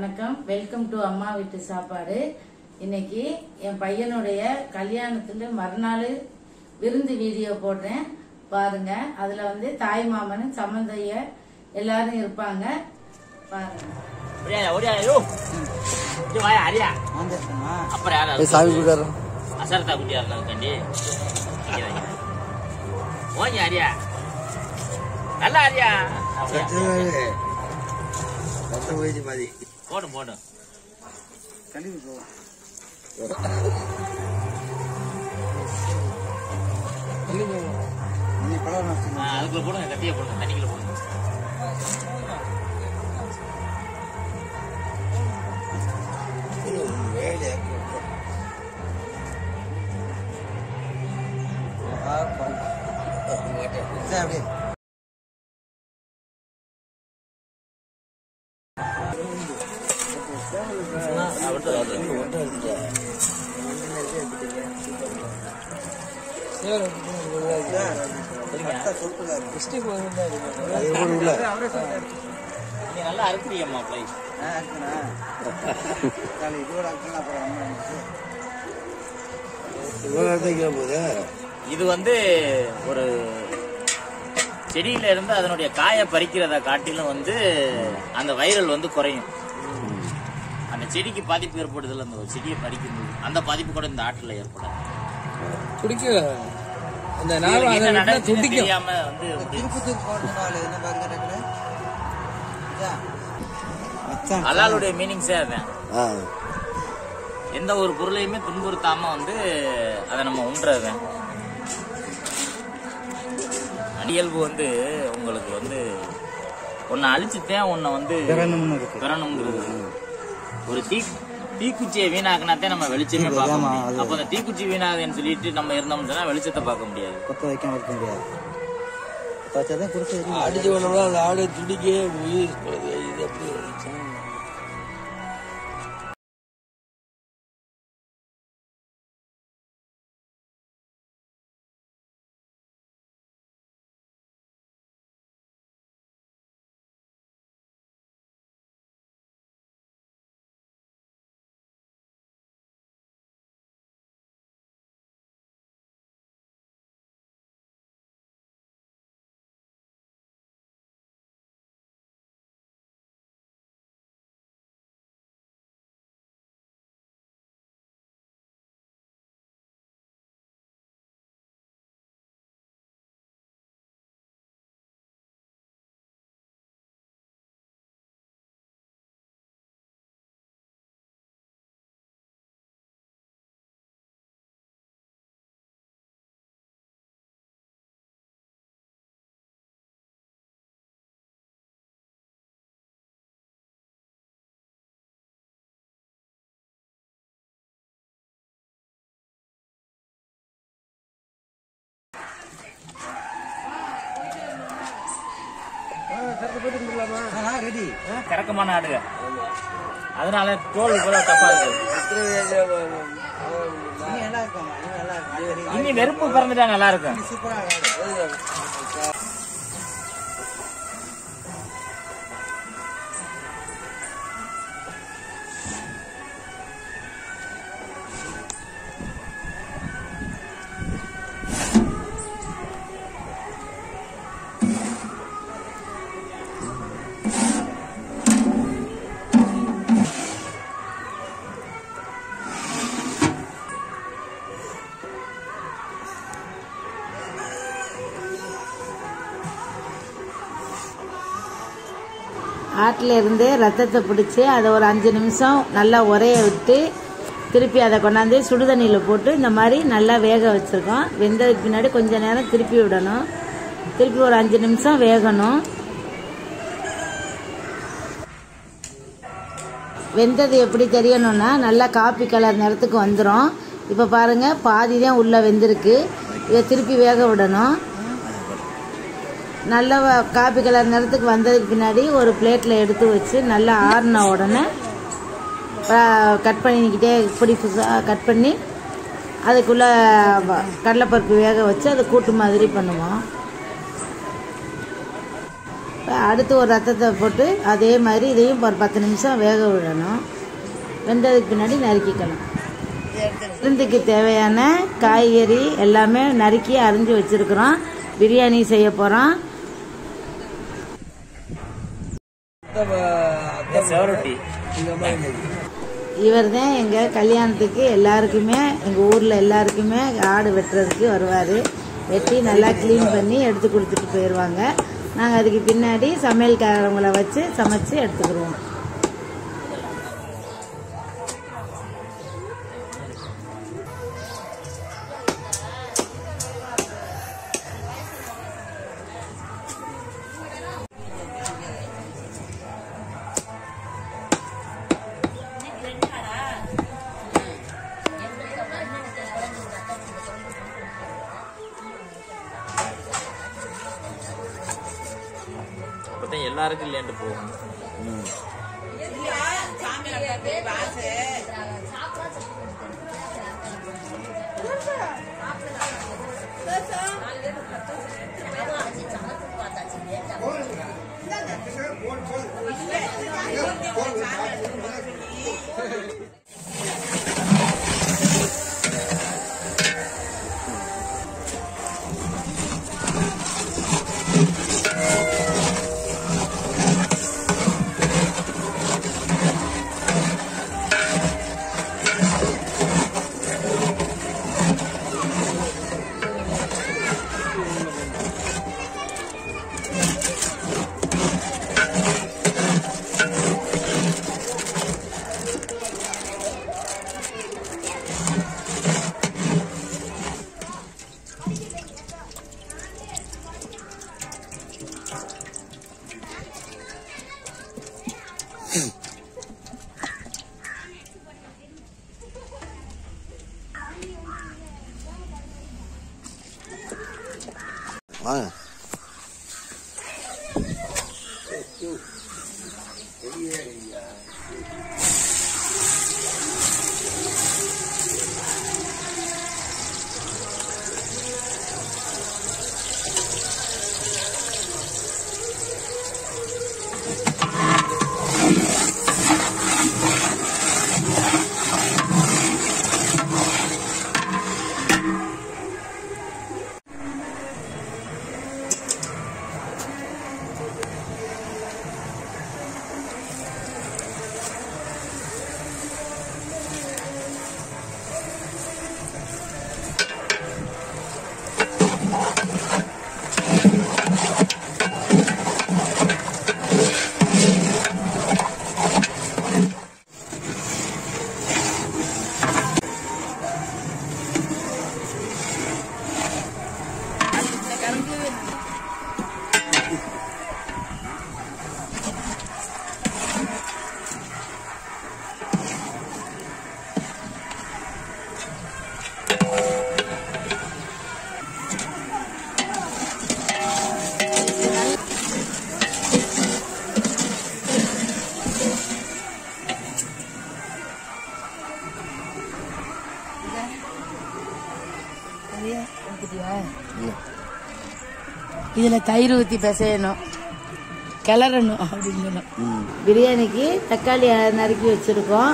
வணக்கம் welcome to அம்மா வீட்டு சாப்பாடு இன்னைக்கு என் பையனுடைய கல்யாணத்துல மறுநாள் விருந்து வீடியோ போடுறேன் பாருங்க அதுல வந்து தாய் மாமன் சம்மந்தைய எல்லாரும் இருப்பாங்க பாருங்க ஓடியா ஓடியா யோ இங்க வாயா அரியா அப்புறம் யாரா சாமி கூட்டாரு அசரத்தா குட்டியா இருந்தாங்க கண்டி ஓங்க அரியா நல்லா அரியா போடும் போடும் ஆ, அதுக்குள்ள போடுங்க கட்டிய போடுங்க தண்ணிக்குள்ள போடுங்க ஆ, விட்டு, விட்டு. நீ நல்லா அறுக்குறியம்மா பிளை இது வந்து ஒரு செடியில இருந்து அதனுடைய காயை பறிக்கிறத காட்டிலும் வந்து அந்த வைரல் வந்து குறையும் அந்த செடிக்கு பாதிப்பு ஏற்படுதுல அந்த ஒரு செடியை பறிக்கும்போது அந்த பாதிப்பு கூட இந்த ஆட்டுல ஏற்படாது துடிக்க அந்த இது நாள் என்ன அதை விட்டா நடந்துச்சுன்னு துடிக்கும் தெரியாம வந்து அல்லாளுடைய மீனிங்ஸே அதான் ஆ. எந்த ஒரு பொருளையுமே துன்புறுத்தாம வந்து அதை நம்ம உண்றது இயல்பு வந்து உங்களுக்கு வந்து உன்னை அழிச்சுட்டேன் உன்னை வந்து பெறணுங்கிறது ஒரு தீ தீக்குச்சியை வீணாக்குனாத்தே நம்ம வெளிச்சமே பார்க்க முடியும் அப்ப அந்த தீக்குச்சி வீணாகுதுன்னு சொல்லிட்டு நம்ம இருந்தோம்னு சொன்னா வெளிச்சத்தை பார்க்க முடியாது கொத்த வைக்காம இருக்க முடியாது கொத்த வச்சாதான் குடிச்சு எரியும். அடிச்சு வேணும்னா அந்த ஆடு துடிக்க உயிர் போகுது. இது அப்படி இருந்துச்சு. ஆ, ரெடி கறக்கமான ஆடுக அதனால தோல் கூட தப்பா இருக்கு இனி நல்லா இருக்காமா இனி நல்லா இருக்கு இனி வெறுப்பு பிறந்துட்டா நல்லா இருக்கும் சூப்பரா இருக்கு. ஆட்டில் இருந்து ரத்தத்தை பிடிச்சி அதை ஒரு அஞ்சு நிமிஷம் நல்லா உரைய விட்டு திருப்பி அதை கொண்டாந்து சுடுதண்ணியில் போட்டு இந்த மாதிரி நல்லா வேக வச்சுருக்கோம் வெந்ததுக்கு பின்னாடி கொஞ்ச நேரம் திருப்பி விடணும் திருப்பி ஒரு அஞ்சு நிமிஷம் வேகணும் வெந்தது எப்படி தெரியணும்னா நல்லா காப்பி கலர் நிறத்துக்கு வந்துடும் இப்போ பாருங்கள் பாதி தான் உள்ளே வெந்திருக்கு இதை திருப்பி வேக விடணும் நல்ல வ- காப்பி கலர் நிறத்துக்கு வந்ததுக்கு பின்னாடி ஒரு பிளேட்டில் எடுத்து வச்சு நல்லா ஆறின உடனே கட் பண்ணிக்கிட்டே இப்படி கட் பண்ணி அதுக்குள்ளே கடலைப்பருப்பு வேக வச்சு அதை கூட்டு மாதிரி பண்ணுவோம் அடுத்து ஒரு ரத்தத்தை போட்டு அதே மாதிரி இதையும் ஒரு பத்து நிமிஷம் வேக விடணும் வெந்ததுக்கு பின்னாடி நறுக்கிக்கலாம் விருந்துக்கு தேவையான காய்கறி எல்லாமே நறுக்கி அரிஞ்சு வச்சிருக்கிறோம் பிரியாணி செய்ய போகிறோம் செவரொட்டி இந்த மாதிரி இருக்கு. இவர் தான் எங்கள் கல்யாணத்துக்கு எல்லாருக்குமே எங்கள் ஊரில் எல்லாருக்குமே ஆடு வெட்டுறதுக்கு வருவார் வெட்டி நல்லா க்ளீன் பண்ணி எடுத்து கொடுத்துட்டு போயிடுவாங்க நாங்கள் அதுக்கு பின்னாடி சமையல்காரவங்கள வச்சு சமைச்சு எடுத்துக்கிடுவோம் அப்பதான் எல்லாருக்கும் இல்லைன்ட்டு போகும் வாங்க இதுல தயிர் ஊத்தி பிசையணும் கிளறணும் அப்படின்னு சொன்னோம். பிரியாணிக்கு தக்காளி நறுக்கி வச்சிருக்கோம்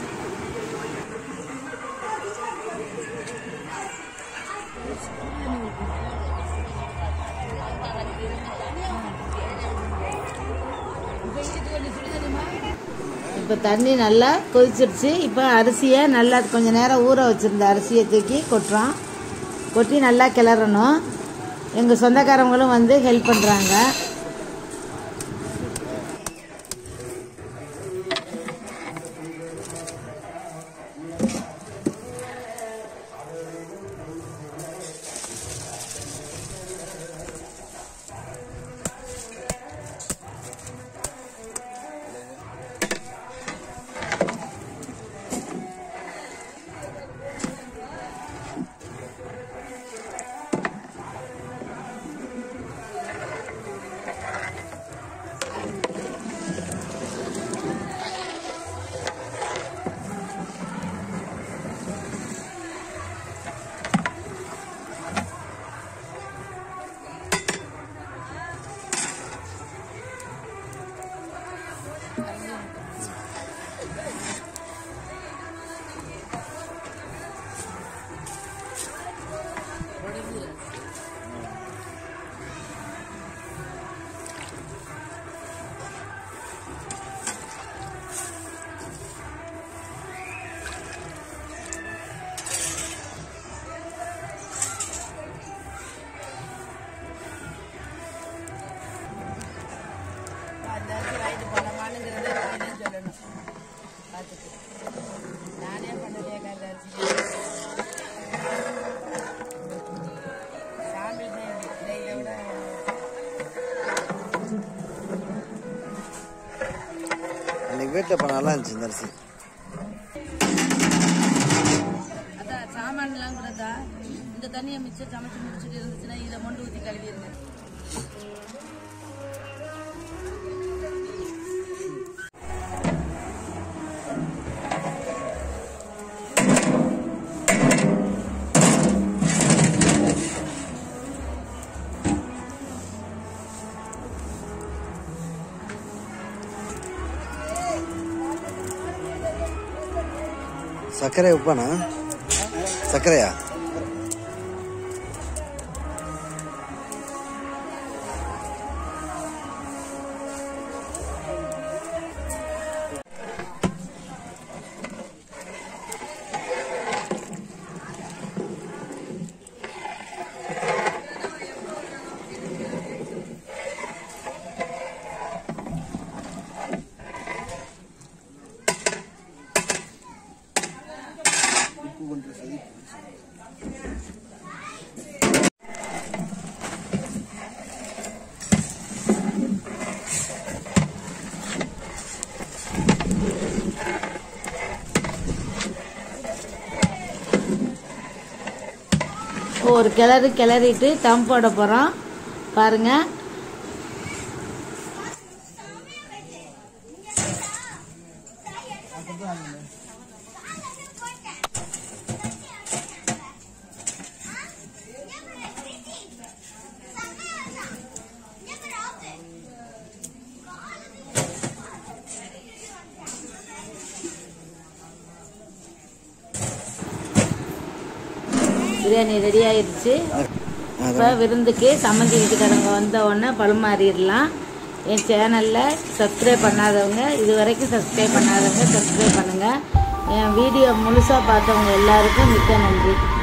இப்போ தண்ணி நல்லா கொதிச்சிருச்சு இப்போ அரிசியை நல்லா கொஞ்ச நேரம் ஊற வச்சிருந்த அரிசியை தூக்கி கொட்டுறோம் கொட்டி நல்லா கிளறணும் எங்கள் சொந்தக்காரவங்களும் வந்து ஹெல்ப் பண்ணுறாங்க வீட்டில் இப்போ நல்லா இருந்துச்சு இந்த அரிசி அதான் சாமான்லாம் கூடதா இந்த தண்ணியை மிச்சம் சமைச்சு முடிச்சுட்டு இருந்துச்சுன்னா இதை மொண்டு ஊற்றி கழுவிடுங்க சர்க்கரை உப்பாண்ணா சர்க்கரையா ஒரு கிளறு கிளறிட்டு தம் போட போகிறோம் பாருங்க பிரியாணி ரெடி ஆயிடுச்சு இப்போ விருந்துக்கு சம்மந்தி வீட்டுக்காரங்க வந்த உடனே பழுமாறிடலாம் என் சேனலில் சப்ஸ்கிரைப் பண்ணாதவங்க இது வரைக்கும் சப்ஸ்கிரைப் பண்ணாதவங்க சப்ஸ்கிரைப் பண்ணுங்கள் என் வீடியோ முழுசாக பார்த்தவங்க எல்லாருக்கும் மிக்க நன்றி